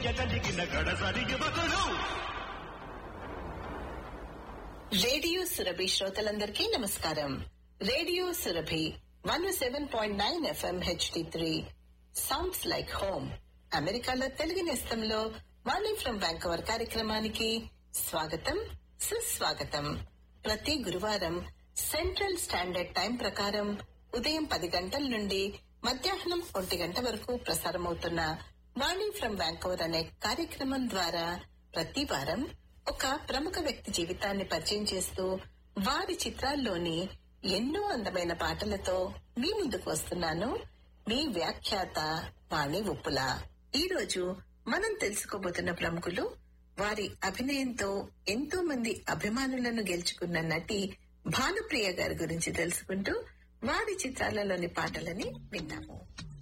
చెయ్యగలిగిన గడసరి యువకులు రేడియో సురభి శ్రోతలందరికీ నమస్కారం radio Surabhi one seven point nine FM HD three sounds like home అమెరికాలో తెలుగు నేస్తంలో మార్నింగ్ ఫ్రమ్ వ్యాంకవర్ కార్యక్రమానికి స్వాగతం సుస్వాగతం ప్రతి గురువారం సెంట్రల్ స్టాండర్డ్ టైం ప్రకారం ఉదయం పది గంటల నుండి మధ్యాహ్నం ఒంటి గంట వరకు ప్రసారమవుతున్న మార్నింగ్ ఫ్రమ్ వ్యాంకవర్ అనే కార్యక్రమం ద్వారా ప్రతి వారం ఒక ప్రముఖ వ్యక్తి జీవితాన్ని పరిచయం చేస్తూ వారి చిత్రాల్లోని ఎన్నో అందమైన పాటలతో మీ ముందుకు వస్తున్నాను మీ వ్యాఖ్యాత వాణి ఉప్పుల ఈ రోజు మనం తెలుసుకోబోతున్న ప్రముఖులు వారి అభినయంతో ఎంతో మంది అభిమానులను గెలుచుకున్న నటి భానుప్రియ గారి గురించి తెలుసుకుంటూ వారి చిత్రాలలోని పాటలని విన్నాము